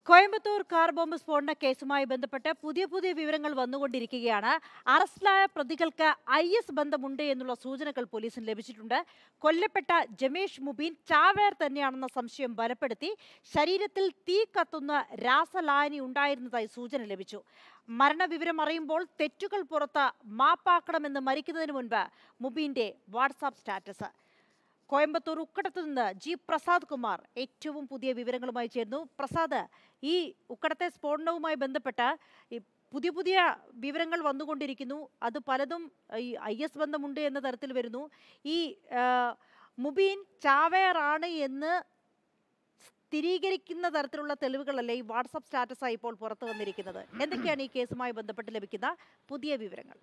Coimbatore car bomb സ്ഫോടന കേസുമായി ബന്ധപ്പെട്ട് പുതിയ പുതിയ വിവരങ്ങൾ വന്നുകൊണ്ടിരിക്കുകയാണ് അറസ്റ്റിലായ പ്രതികൾക്ക് ഐ എസ് ബന്ധമുണ്ട് എന്നുള്ള സൂചനകൾ പോലീസിന് ലഭിച്ചിട്ടുണ്ട് കൊല്ലപ്പെട്ട ജമേഷ് മുബീൻ ചാവേർ തന്നെയാണെന്ന സംശയം ബലപ്പെടുത്തി ശരീരത്തിൽ തീ കത്തുന്ന രാസലായനി ഉണ്ടായിരുന്നതായി സൂചന ലഭിച്ചു മരണവിവരം അറിയുമ്പോൾ തെറ്റുകൾ പുറത്ത് മാപ്പാക്കണമെന്ന് മരിക്കുന്നതിന് മുൻപ് മുബീന്റെ വാട്സാപ്പ് സ്റ്റാറ്റസ് കോയമ്പത്തൂർ ഉക്കടത്തു നിന്ന് ജി പ്രസാദ് കുമാർ ഏറ്റവും പുതിയ വിവരങ്ങളുമായി ചേർന്നു പ്രസാദ് ഈ ഉക്കടത്തെ സ്ഫോടനവുമായി ബന്ധപ്പെട്ട ഈ പുതിയ പുതിയ വിവരങ്ങൾ വന്നുകൊണ്ടിരിക്കുന്നു അത് പലതും ഈ ഐ എസ് ബന്ധമുണ്ട് എന്ന തരത്തിൽ വരുന്നു ഈ ആ, മുബീൻ ചാവേറാണ് എന്ന് സ്ഥിരീകരിക്കുന്ന തരത്തിലുള്ള തെളിവുകളല്ലേ ഈ വാട്സപ്പ് സ്റ്റാറ്റസായി ഇപ്പോൾ പുറത്തു വന്നിരിക്കുന്നത് എന്തൊക്കെയാണ് ഈ കേസുമായി ബന്ധപ്പെട്ട് ലഭിക്കുന്ന പുതിയ വിവരങ്ങൾ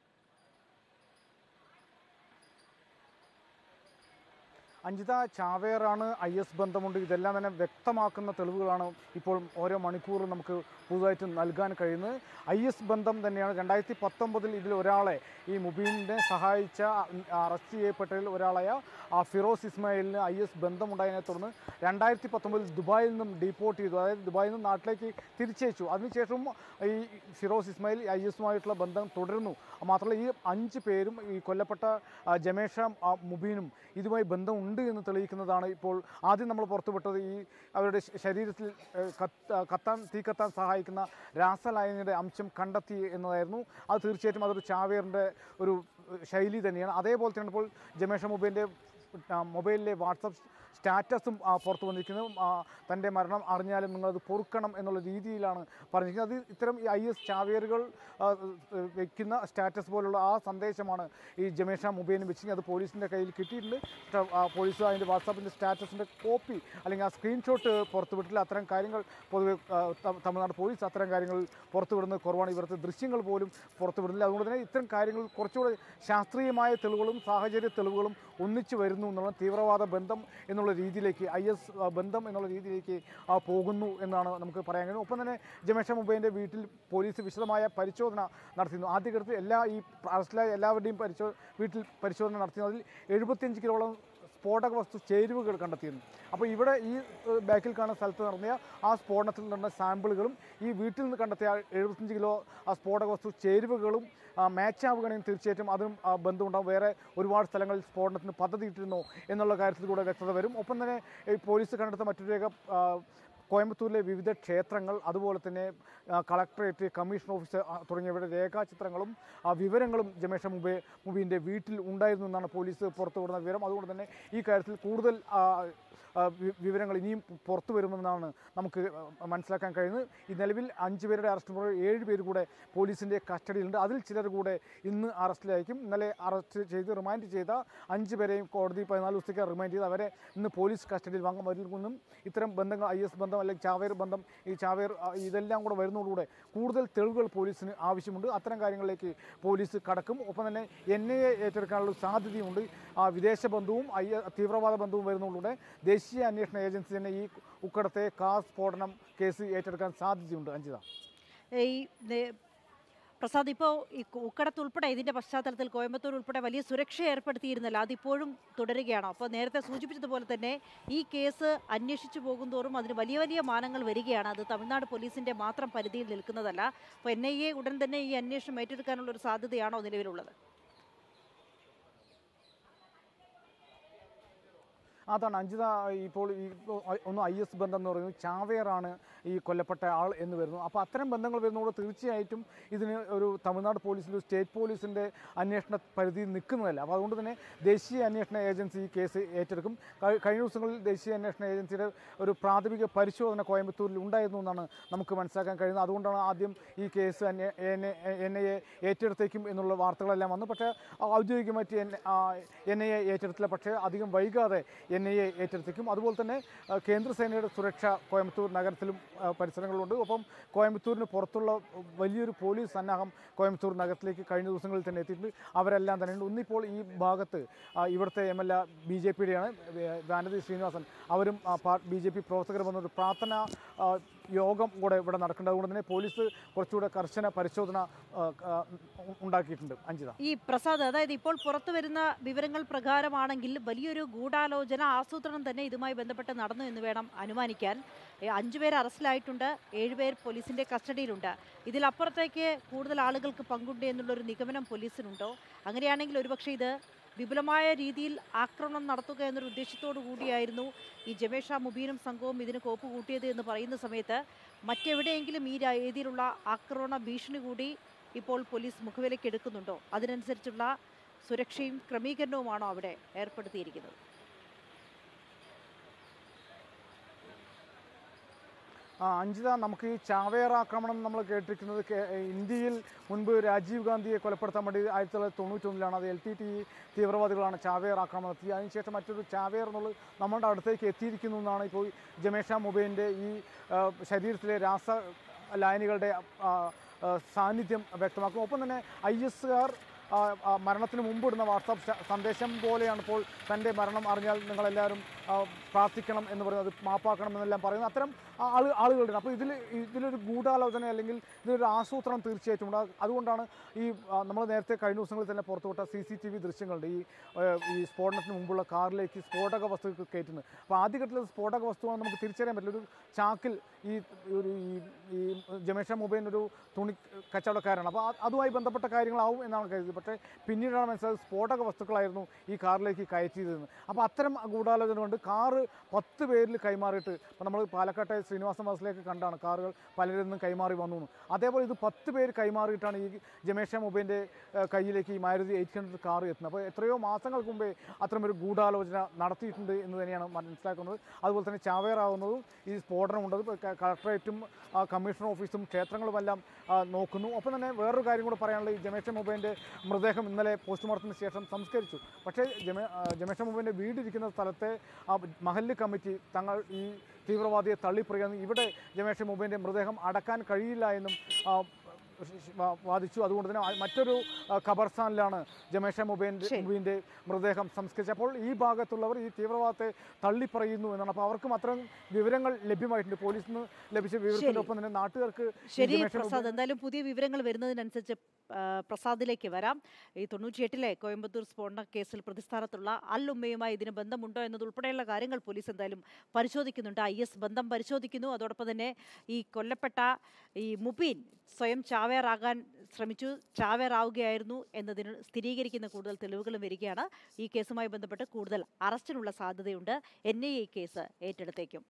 അഞ്ജിത ചാവേറാണ് ഐ എസ് ബന്ധമുണ്ട് ഇതെല്ലാം തന്നെ വ്യക്തമാക്കുന്ന തെളിവുകളാണ് ഇപ്പോൾ ഓരോ മണിക്കൂറും നമുക്ക് പുതുതായിട്ട് നൽകാൻ കഴിയുന്നത് ഐ എസ് ബന്ധം തന്നെയാണ് രണ്ടായിരത്തി പത്തൊമ്പതിൽ ഇതിൽ ഒരാളെ ഈ മുബീനെ സഹായിച്ച അറസ്റ്റ് ചെയ്യപ്പെട്ടതിൽ ഒരാളായ ആ ഫിറോസ് ഇസ്മായിലിന് ഐ എസ് ബന്ധമുണ്ടായതിനെ തുടർന്ന് രണ്ടായിരത്തി പത്തൊമ്പതിൽ ദുബായിൽ നിന്നും ഡീപ്പോർട്ട് ചെയ്തു അതായത് ദുബായിൽ നിന്ന് നാട്ടിലേക്ക് തിരിച്ചയച്ചു അതിനുശേഷം ഈ ഫിറോസ് ഇസ്മായിൽ ഐ എസുമായിട്ടുള്ള ബന്ധം തുടരുന്നു മാത്രമല്ല ഈ അഞ്ച് പേരും ഈ കൊല്ലപ്പെട്ട ആ, ജമേഷ ആ, മുബീനും ഇതുമായി ബന്ധമുണ്ട് എന്ന് തെളിയിക്കുന്നതാണ് ഇപ്പോൾ ആദ്യം നമ്മൾ പുറത്തുവിട്ടത് ഈ അവരുടെ ശ- ശരീരത്തിൽ ഏഹ്, കത്ത് കത്താൻ തീ കത്താൻ സഹായിക്കുന്ന രാസലായനിയുടെ അംശം കണ്ടെത്തി എന്നതായിരുന്നു അത് തീർച്ചയായിട്ടും അതൊരു ചാവേറിൻ്റെ ഒരു ഏഹ്, ശൈലി തന്നെയാണ് അതേപോലെ തന്നെ ഇപ്പോൾ ജമേഷ മുബീൻ്റെ മൊബൈലിലെ വാട്സപ്പ് സ്റ്റാറ്റസും ആ, പുറത്തു വന്നിരിക്കുന്നത് ആ, തൻ്റെ മരണം അറിഞ്ഞാലും നിങ്ങളത് പൊറുക്കണം എന്നുള്ള രീതിയിലാണ് പറഞ്ഞിരിക്കുന്നത് അത് ഇത്തരം ഈ ഐ എസ് ചാവേറുകൾ ആ, ഏഹ്, വെക്കുന്ന സ്റ്റാറ്റസ് പോലുള്ള ആ സന്ദേശമാണ് ഈ ജമേഷ മൊബൈലിന് വെച്ചിരിക്കുന്നത് അത് പോലീസിൻ്റെ കയ്യിൽ കിട്ടിയിട്ടുണ്ട് സ്റ്റ- ആ, പോലീസ് അതിൻ്റെ വാട്സാപ്പിൻ്റെ സ്റ്റാറ്റസിൻ്റെ കോപ്പി അല്ലെങ്കിൽ ആ സ്ക്രീൻഷോട്ട് പുറത്തുവിട്ടില്ല അത്തരം കാര്യങ്ങൾ പൊതുവെ ആ, ത- തമിഴ്നാട് പോലീസ് അത്തരം കാര്യങ്ങൾ പുറത്തുവിടുന്നത് കുറവാണ് ഇവിടുത്തെ ദൃശ്യങ്ങൾ പോലും പുറത്തുവിടുന്നില്ല അതുകൊണ്ട് തന്നെ ഇത്തരം കാര്യങ്ങൾ കുറച്ചുകൂടെ ശാസ്ത്രീയമായ തെളിവുകളും സാഹചര്യ തെളിവുകളും ഒന്നിച്ചു വരുന്നു എന്നുള്ള തീവ്രവാദ ബന്ധം എന്നുള്ള രീതിയിലേക്ക് ഐ എസ് ബന്ധം എന്നുള്ള രീതിയിലേക്ക് ആ, പോകുന്നു എന്നാണ് നമുക്ക് പറയാൻ കഴിയും ഒപ്പം തന്നെ ജമേഷ മുബൈൻ്റെ വീട്ടിൽ പോലീസ് വിശദമായ പരിശോധന നടത്തിയിരുന്നു ആദ്യഘട്ടത്തിൽ എല്ലാ ഈ അറസ്റ്റിലായ എല്ലാവരുടെയും പരിശോ വീട്ടിൽ പരിശോധന നടത്തിയതിൽ എഴുപത്തിയഞ്ച് കിലോളം സ്ഫോടക വസ്തു ചേരുവകൾ കണ്ടെത്തിയിരുന്നു അപ്പോൾ ഇവിടെ ഈ ഏഹ്, ബാക്കിൽ കാണുന്ന സ്ഥലത്ത് നടത്തിയ ആ സ്ഫോടനത്തിൽ നിന്നുള്ള സാമ്പിളുകളും ഈ വീട്ടിൽ നിന്ന് കണ്ടെത്തിയ എഴുപത്തഞ്ച് കിലോ ആ സ്ഫോടക വസ്തു ചേരുവകളും മാച്ച് ആവുകയാണെങ്കിൽ തീർച്ചയായിട്ടും അതും ആ, ബന്ധമുണ്ടാകും വേറെ ഒരുപാട് സ്ഥലങ്ങളിൽ സ്ഫോടനത്തിന് പദ്ധതിയിട്ടിരുന്നോ എന്നുള്ള കാര്യത്തിൽ കൂടെ വ്യക്തത വരും ഒപ്പം തന്നെ ഈ പോലീസ് കണ്ടെടുത്ത മറ്റൊരു രേഖ ആ, കോയമ്പത്തൂരിലെ വിവിധ ക്ഷേത്രങ്ങൾ അതുപോലെ തന്നെ ആ, കളക്ടറേറ്റ് കമ്മീഷൻ ഓഫീസ് ആ, തുടങ്ങിയവയുടെ രേഖാചിത്രങ്ങളും ആ, വിവരങ്ങളും ജമേഷ മുബേ മുബീൻ്റെ വീട്ടിൽ ഉണ്ടായിരുന്നു എന്നാണ് പോലീസ് പുറത്തുവിടുന്ന വിവരം അതുകൊണ്ട് തന്നെ ഈ കാര്യത്തിൽ കൂടുതൽ ആ, ആ, വി- വിവരങ്ങൾ ഇനിയും പു- പുറത്തു വരുമെന്നാണ് നമുക്ക് ആ, മനസ്സിലാക്കാൻ കഴിയുന്നത് ഈ നിലവിൽ അഞ്ച് പേരുടെ അറസ്റ്റ് പുറമെ ഏഴ് പേര് കൂടെ പോലീസിൻ്റെ കസ്റ്റഡിയിലുണ്ട് അതിൽ ചിലർ കൂടെ ഇന്ന് അറസ്റ്റിലായിരിക്കും ഇന്നലെ അറസ്റ്റ് ചെയ്ത് റിമാൻഡ് ചെയ്ത അഞ്ച് പേരെയും കോടതി പതിനാല് ദിവസത്തേക്ക് റിമാൻഡ് ചെയ്ത് അവരെ ഇന്ന് പോലീസ് കസ്റ്റഡിയിൽ വാങ്ങും അവരിൽ നിന്നും ഇത്തരം ബന്ധങ്ങൾ ഐ എസ് ബന്ധം അല്ലെങ്കിൽ ചാവേർ ബന്ധം ഈ ചാവേർ ആ, ഇതെല്ലാം കൂടെ വരുന്നതോടുകൂടെ കൂടുതൽ തെളിവുകൾ പോലീസിന് ആവശ്യമുണ്ട് അത്തരം കാര്യങ്ങളിലേക്ക് പോലീസ് കടക്കും ഒപ്പം തന്നെ എൻ ഐ എ ഏറ്റെടുക്കാനുള്ള സാധ്യതയുണ്ട് ആ, വിദേശ ബന്ധവും ഐ തീവ്രവാദ ബന്ധവും വരുന്നതോടുകൂടെ ദേശീയ അന്വേഷണ ഏജൻസി തന്നെ ഈ ഉക്കടത്തെ കാർ സ്ഫോടനം കേസ് ഏറ്റെടുക്കാൻ സാധ്യതയുണ്ട് അഞ്ജിത ഈ നേ- പ്രസാദ് ഇപ്പോൾ ഈ കു- ഉക്കടത്ത് ഉൾപ്പെടെ ഇതിന്റെ പശ്ചാത്തലത്തിൽ കോയമ്പത്തൂർ ഉൾപ്പെടെ വലിയ സുരക്ഷ ഏർപ്പെടുത്തിയിരുന്നല്ലോ അതിപ്പോഴും തുടരുകയാണോ അപ്പോൾ നേരത്തെ സൂചിപ്പിച്ചതുപോലെ തന്നെ ഈ കേസ് അന്വേഷിച്ചു പോകുന്തോറും അതിന് വലിയ വലിയ മാനങ്ങൾ വരികയാണ് അത് തമിഴ്നാട് പോലീസിന്റെ മാത്രം പരിധിയിൽ നിൽക്കുന്നതല്ല അപ്പോൾ എൻ ഐ എ ഉടൻ തന്നെ ഈ അന്വേഷണം ഏറ്റെടുക്കാനുള്ള ഒരു സാധ്യതയാണോ നിലവിലുള്ളത് അതാണ് അഞ്ജിത ഇപ്പോൾ ഈ ഒന്ന് ഐ എസ് ബന്ധം എന്ന് പറയുന്നത് ചാവേറാണ് ഈ കൊല്ലപ്പെട്ട ആൾ എന്ന് വരുന്നു അപ്പോൾ അത്തരം ബന്ധങ്ങൾ വരുന്നതോട് തീർച്ചയായിട്ടും ഇതിന് ഒരു തമിഴ്നാട് പോലീസിൻ്റെ സ്റ്റേറ്റ് പോലീസിൻ്റെ അന്വേഷണ പരിധിയിൽ നിൽക്കുന്നതല്ല അപ്പോൾ അതുകൊണ്ട് തന്നെ ദേശീയ അന്വേഷണ ഏജൻസി ഈ കേസ് ഏറ്റെടുക്കും കഴി- കഴിഞ്ഞ ദിവസങ്ങളിൽ ദേശീയ അന്വേഷണ ഏജൻസിയുടെ ഒരു പ്രാഥമിക പരിശോധന കോയമ്പത്തൂരിൽ ഉണ്ടായിരുന്നു എന്നാണ് നമുക്ക് മനസ്സിലാക്കാൻ കഴിയുന്നത് അതുകൊണ്ടാണ് ആദ്യം ഈ കേസ് എൻ ഐ എ ഏറ്റെടുത്തേക്കും എന്നുള്ള വാർത്തകളെല്ലാം വന്നു പക്ഷേ ഔദ്യോഗികമായിട്ട് എൻ ഐ എ ഏറ്റെടുത്തില്ല പക്ഷേ അധികം വൈകാതെ എൻ ഐ എ ഏറ്റെടുത്തേക്കും അതുപോലെ തന്നെ ആ, കേന്ദ്രസേനയുടെ സുരക്ഷ കോയമ്പത്തൂർ നഗരത്തിലും ആ, പരിസരങ്ങളിലുണ്ട് ഒപ്പം കോയമ്പത്തൂരിന് പുറത്തുള്ള വലിയൊരു പോലീസ് സന്നാഹം കോയമ്പത്തൂർ നഗരത്തിലേക്ക് കഴിഞ്ഞ ദിവസങ്ങളിൽ തന്നെ എത്തിയിട്ടുണ്ട് അവരെല്ലാം തന്നെ ഉണ്ട് ഒന്നിപ്പോൾ ഈ ഭാഗത്ത് ആ, ഇവിടുത്തെ M L A B J പിയുടെയാണ് വാനതി ശ്രീനിവാസൻ അവരും ബി ജെ പി പ്രവർത്തകർ വന്നൊരു പ്രാർത്ഥന ആ, യോഗം കൂടെ ഇവിടെ നടക്കുന്നുണ്ട് അതുകൊണ്ട് തന്നെ പോലീസ് കുറച്ചുകൂടെ കർശന പരിശോധന ആ, ആ, ഉണ്ടാക്കിയിട്ടുണ്ട് അഞ്ജിത ഈ പ്രസാദ് അതായത് ഇപ്പോൾ പുറത്തു വരുന്ന വിവരങ്ങൾ പ്രകാരമാണെങ്കിൽ വലിയൊരു ഗൂഢാലോചന ആസൂത്രണം തന്നെ ഇതുമായി ബന്ധപ്പെട്ട് നടന്നു എന്ന് വേണം അനുമാനിക്കാൻ ഏ, അഞ്ചുപേർ അറസ്റ്റിലായിട്ടുണ്ട് ഏഴുപേർ പോലീസിന്റെ കസ്റ്റഡിയിലുണ്ട് ഇതിലപ്പുറത്തേക്ക് കൂടുതൽ ആളുകൾക്ക് പങ്കുണ്ട് എന്നുള്ളൊരു നിഗമനം പോലീസിനുണ്ടോ അങ്ങനെയാണെങ്കിൽ ഒരുപക്ഷെ ഇത് വിപുലമായ രീതിയിൽ ആക്രമണം നടത്തുക എന്നൊരു ഉദ്ദേശത്തോടു കൂടിയായിരുന്നു ഈ ജമേഷ മുബീനും സംഘവും ഇതിന് കോപ്പ് കൂട്ടിയത് എന്ന് പറയുന്ന സമയത്ത് മറ്റെവിടെയെങ്കിലും ഈ രാ- രീതിയിലുള്ള ആക്രമണ ഭീഷണി കൂടി ഇപ്പോൾ പോലീസ് മുഖവിലേക്ക് എടുക്കുന്നുണ്ടോ അതിനനുസരിച്ചുള്ള സുരക്ഷയും ക്രമീകരണവുമാണോ അവിടെ ഏർപ്പെടുത്തിയിരിക്കുന്നത് ആ അഞ്ജിത നമുക്ക് ഈ ചാവേർ ആക്രമണം നമ്മൾ കേട്ടിരിക്കുന്നത് കേ- ഇന്ത്യയിൽ മുൻപ് രാജീവ് ഗാന്ധിയെ കൊലപ്പെടുത്താൻ വേണ്ടി ആയിരത്തി തൊള്ളായിരത്തി തൊണ്ണൂറ്റൊന്നിലാണ് അത് എൽ ടി ടി തീവ്രവാദികളാണ് ചാവേർ ആക്രമണം നടത്തി അതിനുശേഷം മറ്റൊരു ചാവേർ എന്നുള്ളത് നമ്മുടെ അടുത്തേക്ക് എത്തിയിരിക്കുന്നു എന്നാണ് ഇപ്പോൾ ജമേഷ മുബൈൻ്റെ ഈ ആ, ശരീരത്തിലെ രാസ ലായനികളുടെ ആ, ആ, സാന്നിധ്യം വ്യക്തമാക്കും ഒപ്പം തന്നെ ഐ എസുകാർ മരണത്തിന് മുമ്പ് ഇടുന്ന വാട്സാപ്പ് ശ- സന്ദേശം പോലെയാണ് ഇപ്പോൾ തൻ്റെ മരണം അറിഞ്ഞാൽ നിങ്ങളെല്ലാവരും ആ, പ്രാർത്ഥിക്കണം എന്ന് പറയുന്നത് അത് മാപ്പാക്കണം എന്നെല്ലാം പറയുന്നത് അത്തരം ആ- ആള് ആളുകളുണ്ട് അപ്പോൾ ഇതിൽ ഇതിലൊരു ഗൂഢാലോചന അല്ലെങ്കിൽ ഇതിലൊരു ആസൂത്രണം തീർച്ചയായിട്ടും ഉണ്ട് അത് അതുകൊണ്ടാണ് ഈ നമ്മൾ നേരത്തെ കഴിഞ്ഞ ദിവസങ്ങളിൽ തന്നെ പുറത്തുവിട്ട സി സി ടി വി ദൃശ്യങ്ങളുണ്ട് ഈ ആ, ഈ സ്ഫോടനത്തിന് മുമ്പുള്ള കാറിലേക്ക് സ്ഫോടക വസ്തുക്കൾ കയറ്റുന്നത് അപ്പോൾ ആദ്യഘട്ടത്തിൽ സ്ഫോടക വസ്തുവാണ് നമുക്ക് തിരിച്ചറിയാൻ പറ്റില്ല ഒരു ചാക്കിൽ ഈ ഒരു ഈ ഈ ജമേഷ മൊബൈൽ ഒരു തുണി കച്ചവടക്കാരാണ് അപ്പോൾ അത് അതുമായി ബന്ധപ്പെട്ട കാര്യങ്ങളാവും എന്നാണ് കരുതിയത് പക്ഷേ പിന്നീടാണ് മനസ്സിലായത് സ്ഫോടക വസ്തുക്കളായിരുന്നു ഈ കാറിലേക്ക് കയറ്റിയതെന്ന് അപ്പോൾ അത്തരം ഗൂഢാലോചന കൊണ്ട് കാറ് പത്ത് പേരിൽ കൈമാറിയിട്ട് ഇപ്പോൾ നമ്മൾ പാലക്കാട്ടെ ശ്രീനിവാസ ബസിലേക്ക് കണ്ടാണ് കാറുകൾ പലരിൽ നിന്നും കൈമാറി വന്നു എന്ന്. അതേപോലെ ഇത് പത്ത് പേര് കൈമാറിയിട്ടാണ് ഈ ജമേഷ മൊബൈലിൻ്റെ കയ്യിലേക്ക് ഈ മാരുതി എയ്റ്റ് ഹൺഡ്രഡ് കാർ എത്തുന്നത് അപ്പോൾ എത്രയോ മാസങ്ങൾക്ക് മുമ്പേ അത്തരമൊരു ഗൂഢാലോചന നടത്തിയിട്ടുണ്ട് എന്ന് തന്നെയാണ് മനസ്സിലാക്കുന്നത് അതുപോലെ തന്നെ ചാവേറാവുന്നതും ഈ സ്ഫോടനം ഉണ്ടത് ഇപ്പോൾ ക- കളക്ടറേറ്റും ആ, കമ്മീഷണർ ഓഫീസും ക്ഷേത്രങ്ങളുമെല്ലാം ആ, നോക്കുന്നു ഒപ്പം തന്നെ വേറൊരു കാര്യം കൂടെ പറയാനുള്ളത് ഈ ജമേഷ മൊബൈലിൻ്റെ മൃതദേഹം ഇന്നലെ പോസ്റ്റ്മോർട്ടത്തിന് ശേഷം സംസ്കരിച്ചു പക്ഷേ ജമേ ആ, ജമേഷ മൊബൈലിൻ്റെ വീടിരിക്കുന്ന സ്ഥലത്തെ ആ മഹല്ല് കമ്മിറ്റി തങ്ങൾ ഈ തീവ്രവാദിയെ തള്ളിപ്പറയുന്നു ഇവിടെ ജമേഷ മൊബൈലിൻ്റെ മൃതദേഹം അടക്കാൻ കഴിയില്ല എന്നും ആ, വാ- വാദിച്ചു അതുകൊണ്ട് തന്നെ ആ- മറ്റൊരു ആ, ഖബർസ്ഥാനിലാണ് ജമേഷ മൊബൈലിൻ്റെ ശരി. മുബീൻ്റെ മൃതദേഹം സംസ്കരിച്ചത് അപ്പോൾ ഈ ഭാഗത്തുള്ളവർ ഈ തീവ്രവാദത്തെ തള്ളിപ്പറയുന്നു എന്നാണ് അപ്പോൾ അവർക്കും അത്തരം വിവരങ്ങൾ ലഭ്യമായിട്ടുണ്ട് പോലീസിൽ നിന്ന് ലഭിച്ച വിവരത്തിൻ്റെ ഒപ്പം തന്നെ നാട്ടുകാർക്ക് ഈ ശരി ജമേഷ പ്രസാദ് എന്തായാലും പുതിയ വിവരങ്ങൾ വരുന്നതിനനുസരിച്ച് ആ, പ്രസാദിലേക്ക് വരാം ഈ തൊണ്ണൂറ്റിയെട്ടിലെ കോയമ്പത്തൂർ സ്ഫോടന കേസിൽ പ്രതിസ്ഥാനത്തുള്ള അൽ ഉമ്മയുമായി ഇതിന് ബന്ധമുണ്ടോ എന്നതുൾപ്പെടെയുള്ള കാര്യങ്ങൾ പോലീസ് എന്തായാലും പരിശോധിക്കുന്നുണ്ട് ഐ എസ് ബന്ധം പരിശോധിക്കുന്നു അതോടൊപ്പം തന്നെ ഈ കൊല്ലപ്പെട്ട ഈ മുബീൻ സ്വയം ചാവേറാകാൻ ശ്രമിച്ചു ചാവേറാവുകയായിരുന്നു എന്നതിന് സ്ഥിരീകരിക്കുന്ന കൂടുതൽ തെളിവുകളും വരികയാണ് ഈ കേസുമായി ബന്ധപ്പെട്ട് കൂടുതൽ അറസ്റ്റിനുള്ള സാധ്യതയുണ്ട് എൻ ഐ എ കേസ് ഏറ്റെടുത്തേക്കും